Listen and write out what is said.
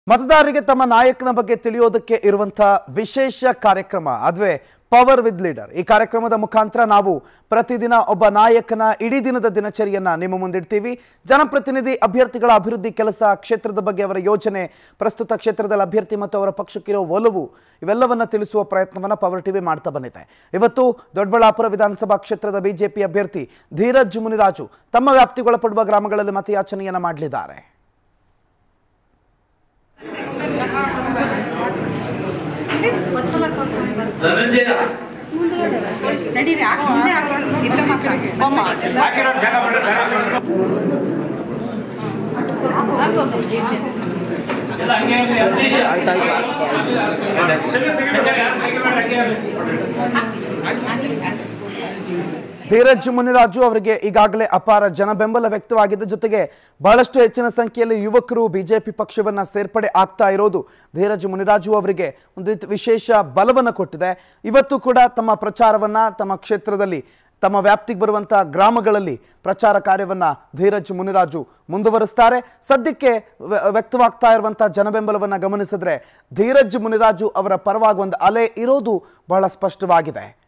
ಮತದಾರರಿಗೆ ತಮ್ಮ ನಾಯಕನ ಬಗ್ಗೆ ತಿಳಿಯೋದಕ್ಕೆ ಇರುವಂತಹ ವಿಶೇಷ ಕಾರ್ಯಕ್ರಮ ಅದುವೇ ಪವರ್ ವಿತ್ ಲೀಡರ್ ಈ ಕಾರ್ಯಕ್ರಮದ ಮುಖಾಂತರ ನಾವು ಪ್ರತಿದಿನ ಒಬ್ಬ ನಾಯಕನ ಇಡೀ ದಿನದ ದಿನಚರಿಯನ್ನ ನಿಮ್ಮ ಮುಂದಿಡ್ತೀವಿ ಜನಪ್ರತಿನಿಧಿ ಅಭ್ಯರ್ಥಿಗಳ ಅಭಿವೃದ್ಧಿ ಕೆಲಸ ಕ್ಷೇತ್ರದ ಬಗ್ಗೆ ಅವರ ಯೋಜನೆ ಪ್ರಸ್ತುತ ಕ್ಷೇತ್ರದಲ್ಲಿ ಅಭ್ಯರ್ಥಿ ಮತ್ತು ಅವರ ಪಕ್ಷಕ್ಕಿರೋ ಒಲವು ಇವೆಲ್ಲವನ್ನ ತಿಳಿಸುವ ಪ್ರಯತ್ನವನ್ನ ಪವರ್ ಟಿವಿ ಮಾಡ್ತಾ ಬಂದಿದೆ ಇವತ್ತು ದೊಡ್ಡಬಳ್ಳಾಪುರ ವಿಧಾನಸಭಾ ಕ್ಷೇತ್ರದ ಬಿಜೆಪಿ ಅಭ್ಯರ್ಥಿ ಧೀರಜ್ ಮುನಿರಾಜು ತಮ್ಮ ವ್ಯಾಪ್ತಿಗೊಳಪಡುವ ಗ್ರಾಮಗಳಲ್ಲಿ ಮತಯಾಚನೆಯನ್ನ ಮಾಡಲಿದ್ದಾರೆ ಧನಂಜಯ ನಡೀರಿ ಆ ಮುಂದೆ ಹಾಕ್ಬಾರ್ದು. ಇಲ್ಲೇ ಮಾತಾಡಿ. ಬೊಮ್ಮ. ಎಲ್ಲ ಹಂಗೆ ಹಂಗೆ ಹರೀಶ. ಧೀರಜ್ ಮುನಿರಾಜು ಅವರಿಗೆ ಈಗಾಗಲೇ ಅಪಾರ ಜನ ಬೆಂಬಲ ವ್ಯಕ್ತವಾಗಿದೆ ಜೊತೆಗೆ ಬಹಳಷ್ಟು ಹೆಚ್ಚಿನ ಸಂಖ್ಯೆಯಲ್ಲಿ ಯುವಕರು ಬಿಜೆಪಿ ಪಕ್ಷವನ್ನ ಸೇರ್ಪಡೆ ಆಗ್ತಾ ಇರೋದು ಧೀರಜ್ ಮುನಿರಾಜು ಅವರಿಗೆ ಒಂದು ರೀತಿ ವಿಶೇಷ ಬಲವನ್ನು ಕೊಟ್ಟಿದೆ ಇವತ್ತು ಕೂಡ ತಮ್ಮ ಪ್ರಚಾರವನ್ನ ತಮ್ಮ ಕ್ಷೇತ್ರದಲ್ಲಿ ತಮ್ಮ ವ್ಯಾಪ್ತಿಗೆ ಬರುವಂತಹ ಗ್ರಾಮಗಳಲ್ಲಿ ಪ್ರಚಾರ ಕಾರ್ಯವನ್ನ ಧೀರಜ್ ಮುನಿರಾಜು ಮುಂದುವರಿಸ್ತಾರೆ ಸದ್ಯಕ್ಕೆ ವ್ಯ- ವ್ಯಕ್ತವಾಗ್ತಾ ಇರುವಂತಹ ಜನಬೆಂಬಲವನ್ನ ಗಮನಿಸಿದ್ರೆ ಧೀರಜ್ ಮುನಿರಾಜು ಅವರ ಪರವಾಗಿ ಒಂದು ಅಲೆ ಇರೋದು ಬಹಳ ಸ್ಪಷ್ಟವಾಗಿದೆ